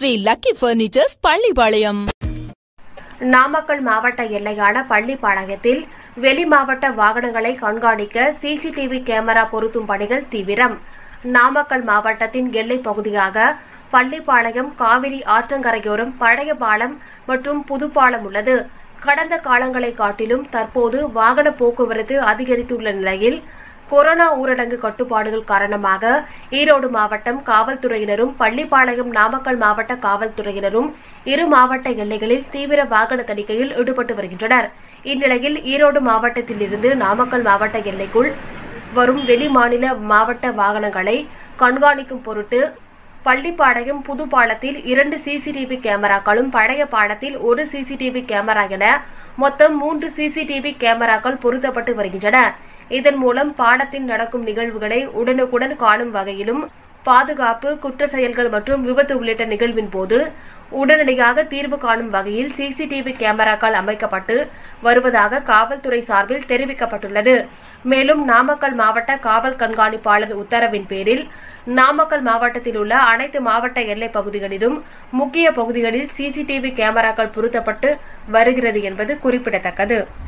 Sri lucky furnitures Pallipalayam Namakkal மாவட்ட எல்லையான பள்ளிப்பாளையத்தில் வெளி மாவட்ட வாகனங்களை கண்காணிக்க சிசிடிவி கேமரா பொருத்தும் பணிகள் தீவிரம் நாமக்கல் மாவட்டத்தின் எல்லைப் பகுதியாக பள்ளிப்பாளையம் காவிரி ஆற்றங்கரையோரம் பழைய பாலம் மற்றும் புதுப்பாலம் உள்ளது கடந்த காலங்களை காட்டிலும் தற்போது வாகன போக்குவரத்து அதிகரித்துள்ள நிலையில் கொரோனா ஊரடங்கு கட்டுப்பாடுகள் காரணமாக ஈரோடு மாவட்டம் காவல்துறையினரும் பள்ளிப்பாளையம் நாமக்கல் மாவட்ட காவல்துறையினரும் இரு மாவட்ட எல்லைகளில் தீவிர வாகன தணிக்கையில் ஈடுபட்டு வருகின்றனர் இந்நிலையில் ஈரோடு மாவட்டத்திலிருந்து நாமக்கல் மாவட்ட எல்லைக்குள் வரும் வெளி மாநில மாவட்ட வாகனங்களை கண்காணிக்கும் பொருட்டு பள்ளிப்பாளையம் புது பாலத்தில் இரண்டு சிசிடிவி கேமராக்களும் பழைய பாலத்தில் ஒரு சிசிடிவி கேமரா என மொத்தம் மூன்று சிசிடிவி கேமராக்கள் பொருத்தப்பட்டு வருகின்றன இதன் மூலம் பாடத்தில் நடக்கும் நிகழ்வுகளை உடனுக்குடன் காணும் வகையிலும் பாதுகாப்பு குற்ற செயல்கள் மற்றும் விபத்து உள்ளிட்ட நிகழ்வின் போது உடனடியாக தீர்வு காணும் வகையில் சிசிடிவி கேமராக்கள் அமைக்கப்பட்டு வருவதாக காவல்துறை சார்பில் தெரிவிக்கப்பட்டுள்ளது மேலும் நாமக்கல் மாவட்ட காவல் கண்காணிப்பாளர் உத்தரவின் பேரில் நாமக்கல் மாவட்டத்தில் உள்ள அனைத்து மாவட்ட எல்லைப் பகுதிகளிலும் முக்கிய பகுதிகளில் சிசிடிவி கேமராக்கள் பொருத்தப்பட்டு வருகிறது என்பது குறிப்பிடத்தக்கது